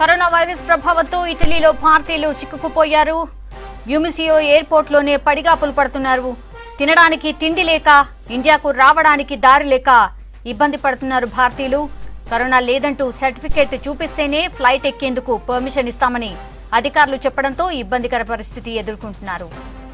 Corona virus ప్రభావంతో ఇటలీలో భారతీయులు చిక్కుకుపోయారు యుమిసియో ఎయిర్పోర్ట్లోనే పడిగాపులు పడుతున్నారు తినడానికి తిండి లేక ఇండియాకు రావడానికి దారి లేక ఇబ్బంది పడుతున్నారు భారతీయులు కరోనా లేదంటూ సర్టిఫికేట్ చూపిస్తేనే ఫ్లైట్ ఎక్కేందుకు పర్మిషన్ ఇస్తామని అధికారులు చెప్పడంతో ఇబ్బందికర పరిస్థితి ఎదుర్కొంటున్నారు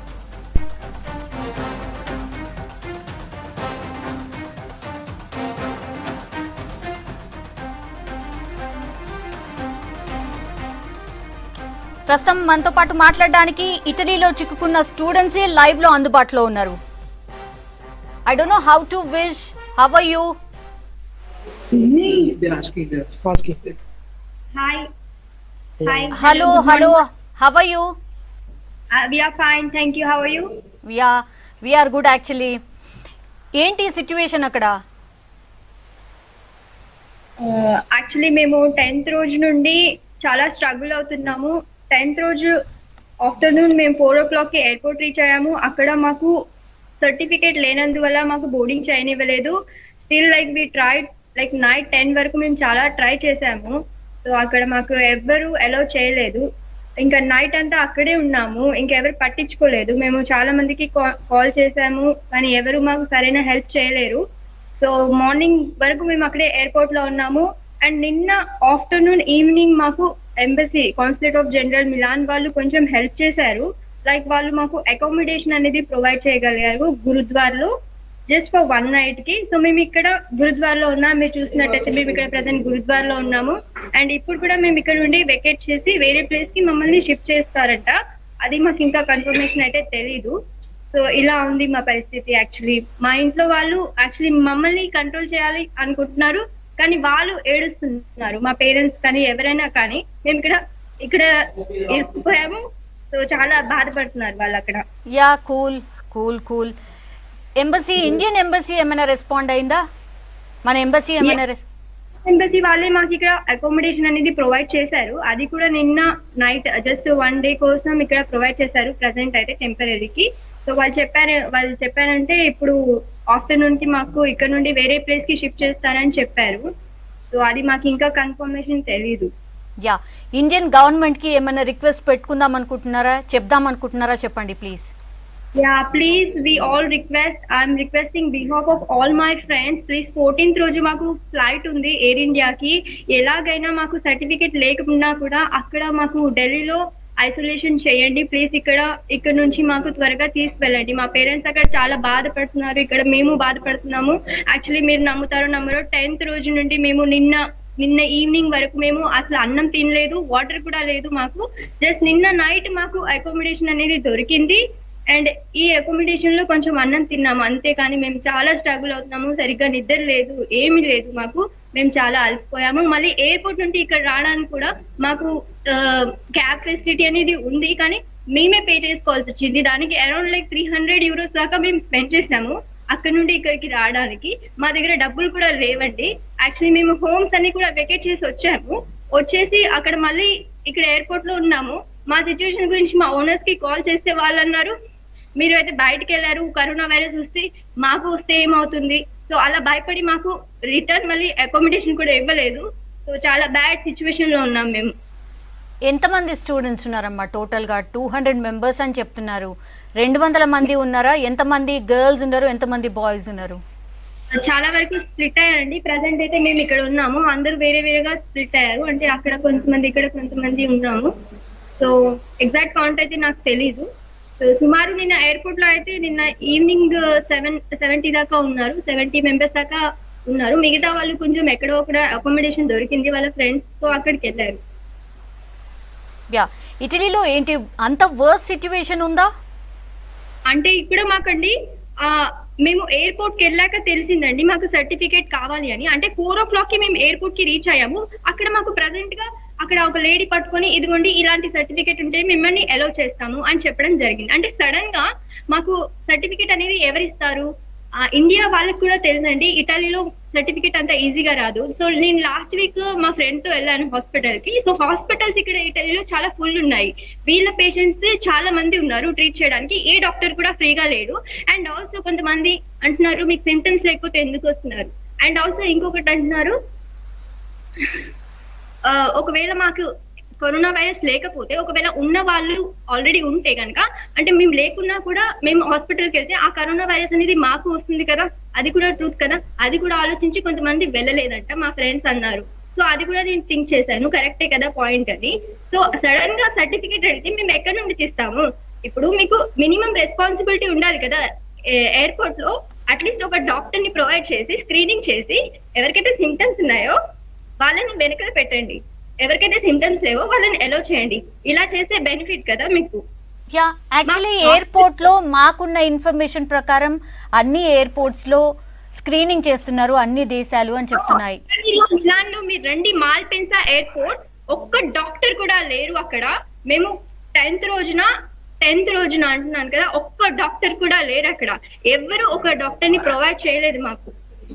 ప్రస్తుతం మనతో పాటు మాట్లాడడానికి ఇటలీలో చిక్కుకున్న స్టూడెంట్సే లైవ్ లో అందుబాటులో ఉన్నారు I don't know how to wish how are you They're asking, they're asking. Hi. Hi. Hello good hello morning. How are you Uh, we are fine. Thank you. How are you? We are we are good actually ఏంటి situation అక్కడ actually మేము tenth రోజు నుండి చాలా struggle అవుతున్నాము tenth రోజు afternoon మేము four ఓ క్లాక్కి ఎయిర్పోర్ట్ రీచ్ అయ్యాము అక్కడ మాకు సర్టిఫికేట్ లేనందువల్ల మాకు బోర్డింగ్ చేయనివ్వలేదు still like we try like night ten వరకు మేము చాలా ట్రై చేసాము సో అక్కడ మాకు ఎవ్వరు అలౌ చేయలేదు ఇంకా నైట్ అంతా అక్కడే ఉన్నాము ఇంకెవరు పట్టించుకోలేదు మేము చాలా మందికి కాల్ చేసాము కానీ ఎవరు మాకు సరైన హెల్ప్ చేయలేరు సో మార్నింగ్ వరకు మేము అక్కడే ఎయిర్పోర్ట్ లో ఉన్నాము అండ్ నిన్న ఆఫ్టర్నూన్ ఈవినింగ్ మాకు embassy consulate of general Milan వాళ్ళు కొంచెం హెల్ప్ చేశారు లైక్ వాళ్ళు మాకు అకామిడేషన్ అనేది ప్రొవైడ్ చేయగలిగారు గురుద్వార్లో జస్ట్ ఫర్ వన్ నైట్ కి సో మేము ఇక్కడ గురుద్వార్లో ఉన్నాం మీరు చూసినట్టయితే మేము ఇక్కడ ప్రజెంట్ గురుద్వార్లో ఉన్నాము అండ్ ఇప్పుడు కూడా మేము ఇక్కడ నుండి వెకేట్ చేసి వేరే ప్లేస్ కి మమ్మల్ని షిఫ్ట్ చేస్తారట అది మాకు ఇంకా కన్ఫర్మేషన్ అయితే తెలీదు సో ఇలా ఉంది మా పరిస్థితి యాక్చువల్లీ మా ఇంట్లో వాళ్ళు యాక్చువల్లీ మమ్మల్ని కంట్రోల్ చేయాలి అనుకుంటున్నారు కానీ వాళ్ళు ఏడుస్తున్నారు మా పేరెంట్స్ కానీ ఎవరైనా కానీ మేము ఇక్కడ ఇక్కడ ఇరుక్కుపోయాము సో చాలా బాధపడుతున్నారు వాళ్ళు అక్కడ yeah cool cool cool embassy Indian embassy ఏమైనా రెస్పాండ్ అయిందా మన ఎంబసీ ఏమైనా రెస్ ఎంబసీ వాళ్ళే మాకు ఇక్కడ అకామిడేషన్ అనేది ప్రొవైడ్ చేశారు అది కూడా నిన్న నైట్ జస్ట్ వన్ డే కోసం ఇక్కడ ప్రొవైడ్ చేశారు ప్రజెంట్ అయితే టెంపరీకి సో వాళ్ళు చెప్పారు వాళ్ళు చెప్పారంటే ఇప్పుడు ఆఫ్టర్నూన్ కి మాకు ఇక్కడ నుండి వేరే ప్లేస్ కి షిఫ్ట్ చేస్తారని చెప్పారు సో అది మాకు ఇంకా కన్ఫర్మేషన్ తెలీదు యా ఇండియన్ గవర్నమెంట్ కి ఏమైనా రిక్వెస్ట్ పెట్టుకుందాం అనుకుంటున్నారా చెప్దాం అనుకుంటున్నారా చెప్పండి please yeah please we all request I'm requesting behalf of all my friends please fourteenth రోజు మాకు ఫ్లైట్ ఉంది ఎయిర్ ఇండియాకి ఎలాగైనా మాకు సర్టిఫికేట్ లేకుండా కూడా అక్కడ మాకు ఢిల్లీలో ఐసోలేషన్ చేయండి ప్లీజ్ ఇక్కడ ఇక్కడ నుంచి మాకు త్వరగా తీసుకెళ్ళండి మా పేరెంట్స్ అక్కడ చాలా బాధపడుతున్నారు ఇక్కడ మేము బాధపడుతున్నాము యాక్చువల్లీ మీరు నమ్ముతారో నమ్మరో టెన్త్ రోజు నుండి మేము నిన్న నిన్న ఈవినింగ్ వరకు మేము అసలు అన్నం తినలేదు వాటర్ కూడా లేదు మాకు జస్ట్ నిన్న నైట్ మాకు అకామిడేషన్ అనేది దొరికింది అండ్ ఈ అకామిడేషన్ లో కొంచెం అన్నం తిన్నాము అంతేకాని మేము చాలా స్ట్రగుల్ అవుతున్నాము సరిగ్గా నిద్ర లేదు ఏమీ లేదు మాకు మేము చాలా అలసిపోయాము మళ్ళీ ఎయిర్పోర్ట్ నుండి ఇక్కడ రావడానికి కూడా మాకు క్యాబ్ ఫెసిలిటీ అనేది ఉంది కానీ మేమే పే చేసుకోవాల్సి వచ్చింది దానికి around like three hundred euros దాకా మేము స్పెండ్ చేసాము అక్కడ నుండి ఇక్కడికి రావడానికి మా దగ్గర డబ్బులు కూడా లేవండి యాక్చువల్లీ మేము హోమ్స్ అన్ని కూడా వెకేట్ చేసి వచ్చాము వచ్చేసి అక్కడ మళ్ళీ ఇక్కడ ఎయిర్పోర్ట్ లో ఉన్నాము మా సిచ్యువేషన్ గురించి మా ఓనర్స్ కి కాల్ చేస్తే వాళ్ళు అన్నారు మీరు అయితే బయటకు వెళ్ళారు కరోనా వైరస్ వస్తే మాకు వస్తే ఏమవుతుంది సో అలా భయపడి మాకు రిటర్న్ మళ్ళీ అకామిడేషన్ కూడా ఇవ్వలేదు సో చాలా బ్యాడ్ సిచ్యువేషన్ లో ఉన్నాం మేము ఎంతమంది స్టూడెంట్స్ ఉన్నారమ్మా టోటల్ గా టూ హండ్రెడ్ మెంబర్స్ అని చెప్తున్నారు రెండు వందల మంది ఉన్నారా ఎంతమంది గర్ల్స్ ఉన్నారు ఎంతమంది బాయ్స్ ఉన్నారు చాలా వరకు స్ప్లిట్ అయ్యారండి ప్రజెంట్ అయితే మేము ఇక్కడ ఉన్నాము అందరూ వేరే వేరేగా స్ప్లిట్ అయ్యారు అంటే అక్కడ కొంతమంది ఇక్కడ కొంతమంది ఉన్నాము సో ఎగ్జాక్ట్ కౌంట్ అయితే నాకు తెలీదు సో సుమారు నిన్న ఎయిర్పోర్ట్ లో అయితే నిన్న ఈవినింగ్ సెవెన్ సెవెంటీ దాకా ఉన్నారు సెవెంటీ మెంబర్స్ దాకా ఉన్నారు మిగతా వాళ్ళు కొంచెం ఎక్కడో అక్కడ అకామిడేషన్ దొరికింది వాళ్ళ ఫ్రెండ్స్ తో అక్కడికి వెళ్ళారు యా ఇటలీలో ఏంటి అంత వర్స్ సిచ్యువేషన్ ఉందా అంటే ఇక్కడ మాకండి ఆ మేము ఎయిర్పోర్ట్ కి వెళ్ళాక తెలిసిందండి మాకు సర్టిఫికేట్ కావాలి అని అంటే ఫోర్ ఓ క్లాక్ కి మేము ఎయిర్పోర్ట్ కి రీచ్ అయ్యాము అక్కడ మాకు ప్రజెంట్ గా అక్కడ ఒక లేడీ పట్టుకొని ఇదిగోండి ఇలాంటి సర్టిఫికేట్ ఉంటే మిమ్మల్ని అలౌ చేస్తాము అని చెప్పడం జరిగింది అంటే సడన్ గా మాకు సర్టిఫికేట్ అనేది ఎవరిస్తారు ఆ, ఇండియా వాళ్ళకి కూడా తెలుసండి ఇటలీలో సర్టిఫికేట్ అంత ఈజీగా రాదు సో నేను లాస్ట్ వీక్ మా ఫ్రెండ్ తో వెళ్ళాను హాస్పిటల్ కి సో హాస్పిటల్స్ ఇక్కడ ఇటలీలో చాలా ఫుల్ ఉన్నాయి వీళ్ళ పేషెంట్స్ చాలా మంది ఉన్నారు ట్రీట్ చేయడానికి ఏ డాక్టర్ కూడా ఫ్రీగా లేడు అండ్ ఆల్సో కొంతమంది అంటున్నారు మీకు సిమ్టమ్స్ లేకపోతే ఎందుకు వస్తున్నారు అండ్ ఆల్సో ఇంకొకటి అంటున్నారు ఆ, ఒకవేళ మాకు కరోనా వైరస్ లేకపోతే ఒకవేళ ఉన్న వాళ్ళు ఆల్రెడీ ఉంటే కనుక అంటే మేము లేకున్నా కూడా మేము హాస్పిటల్కి వెళ్తే ఆ కరోనా వైరస్ అనేది మాకు వస్తుంది కదా అది కూడా ట్రూత్ కదా అది కూడా ఆలోచించి కొంతమంది వెళ్ళలేదంట మా ఫ్రెండ్స్ అన్నారు సో అది కూడా నేను థింక్ చేశాను కరెక్టే కదా పాయింట్ అని సో సడన్ గా సర్టిఫికేట్ అడిగితే మేము ఎక్కడి నుండి తీస్తాము ఇప్పుడు మీకు మినిమం రెస్పాన్సిబిలిటీ ఉండాలి కదా ఎయిర్పోర్ట్ లో అట్లీస్ట్ ఒక డాక్టర్ ని ప్రొవైడ్ చేసి స్క్రీనింగ్ చేసి ఎవరికైతే సిమ్టమ్స్ ఉన్నాయో వాళ్ళని వెనకాల పెట్టండి ఎవరికైతే సిమ్టమ్స్ లేవో వాళ్ళని ఎలో చేయండి ఇలా చేస్తే బెనిఫిట్ కదా మీకు యా యాక్చువల్లీ మా- ఎయిర్పోర్ట్ లో మాకున్న ఇన్ఫర్మేషన్ ప్రకారం అన్ని ఎయిర్పోర్ట్స్ లో స్క్రీనింగ్ చేస్తున్నారు అన్ని దేశాలు అని చెప్తున్నాయి మిలాన్ లో మీరు రండి మాల్పెన్సా ఎయిర్పోర్ట్ ఒక్క డాక్టర్ కూడా లేరు అక్కడ మేము టెన్త్ రోజున టెన్త్ రోజున అంటున్నాను కదా ఒక్క డాక్టర్ కూడా లేరు అక్కడ ఎవరు ఒక డాక్టర్ ని ప్రొవైడ్ చేయలేదు మాకు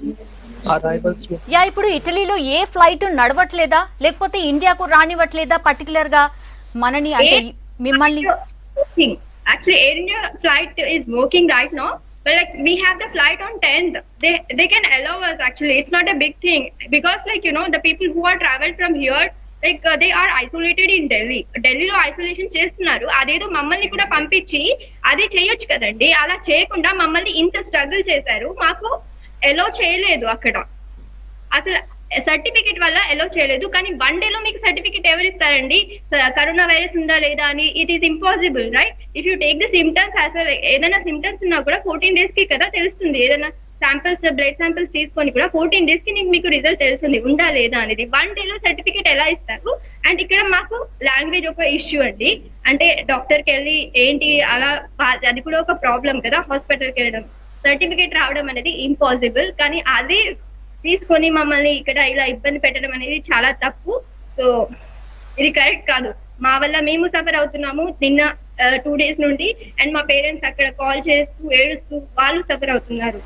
arrivals with యా ఇప్పుడు ఇటలీలో ఏ ఫ్లైట్ నడవట్లేదా లేకపోతే ఇండియాకు రానివ్వట్లేదా పర్టికులర్ గా మనని అంటే ఏ- మిమ్మల్ని working. Actually, Air India flight is working right now. But like we have the flight on 10th. They they can allow us actually. It's not a big thing because like you know the people who are traveled from here like uh, they are isolated in Delhi. ఢిల్లీలో isolation చేస్తున్నారు అదేదో మమ్మల్ని కూడా పంపించి అది చేయొచ్చు కదండి అలా చేయకుండా మమ్మల్ని ఇంత స్ట్రగుల్ చేశారు మాకు ఎలో చేయలేదు అక్కడ అసలు సర్టిఫికెట్ వల్ల ఎలో చేయలేదు కానీ వన్ డే లో మీకు సర్టిఫికెట్ ఎవరు ఇస్తారండి స- కరోనా వైరస్ ఉందా లేదా అని it is impossible right if you take the symptoms as well ఏదైనా సిమ్టమ్స్ ఉన్నా కూడా ఫోర్టీన్ డేస్ కి కదా తెలుస్తుంది ఏదైనా శాంపిల్స్ బ్లడ్ శాంపిల్స్ తీసుకొని కూడా ఫోర్టీన్ డేస్ కి నీకు మీకు రిజల్ట్ తెలుస్తుంది ఉందా లేదా అనేది వన్ డే లో సర్టిఫికెట్ ఎలా ఇస్తారు అండ్ ఇక్కడ మాకు లాంగ్వేజ్ ఒక ఇష్యూ అండి అంటే డాక్టర్ కి వెళ్ళి ఏంటి అలా వా- అది కూడా ఒక ప్రాబ్లం కదా హాస్పిటల్ కి వెళ్ళడం సర్టిఫికేట్ రావడం అనేది ఇంపాసిబుల్ కానీ అదే తీసుకొని మమ్మల్ని ఇక్కడ ఇలా ఇబ్బంది పెట్టడం అనేది చాలా తప్పు సో ఇది కరెక్ట్ కాదు మా వల్ల మేము సఫర్ అవుతున్నాము నిన్న టూ డేస్ నుండి అండ్ మా పేరెంట్స్ అక్కడ కాల్ చేస్తూ ఏడుస్తూ వాళ్ళు సఫర్ అవుతున్నారు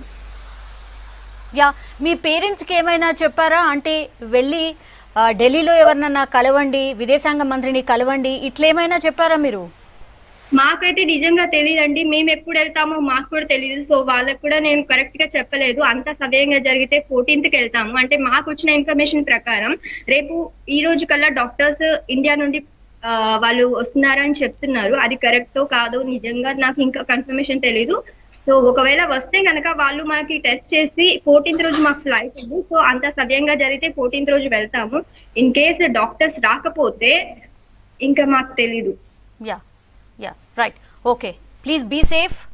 యా మీ పేరెంట్స్ కి ఏమైనా చెప్పారా అంటే వెళ్ళి ఆ, ఢిల్లీలో ఎవరినన్నా కలవండి విదేశాంగ మంత్రిని కలవండి ఇట్లేమైనా చెప్పారా మీరు మాకైతే నిజంగా తెలియదండి మేము ఎప్పుడు వెళ్తామో మాకు కూడా తెలియదు సో వాళ్ళకు కూడా నేను కరెక్ట్ గా చెప్పలేదు అంత సవ్యంగా జరిగితే ఫోర్టీన్త్ కి వెళ్తాము అంటే మాకు వచ్చిన ఇన్ఫర్మేషన్ ప్రకారం రేపు ఈ రోజు కల్లా డాక్టర్స్ ఇండియా నుండి ఆ, వాళ్ళు వస్తున్నారని చెప్తున్నారు అది కరెక్టో కాదో నిజంగా నాకు ఇంకా కన్ఫర్మేషన్ తెలీదు సో ఒకవేళ వస్తే కనుక వాళ్ళు మనకి టెస్ట్ చేసి ఫోర్టీన్త్ రోజు మాకు ఫ్లైట్ ఉంది సో అంత సవ్యంగా జరిగితే ఫోర్టీన్త్ రోజు వెళ్తాము ఇన్ కేస్ డాక్టర్స్ రాకపోతే ఇంకా మాకు తెలీదు yeah yeah right okay please be safe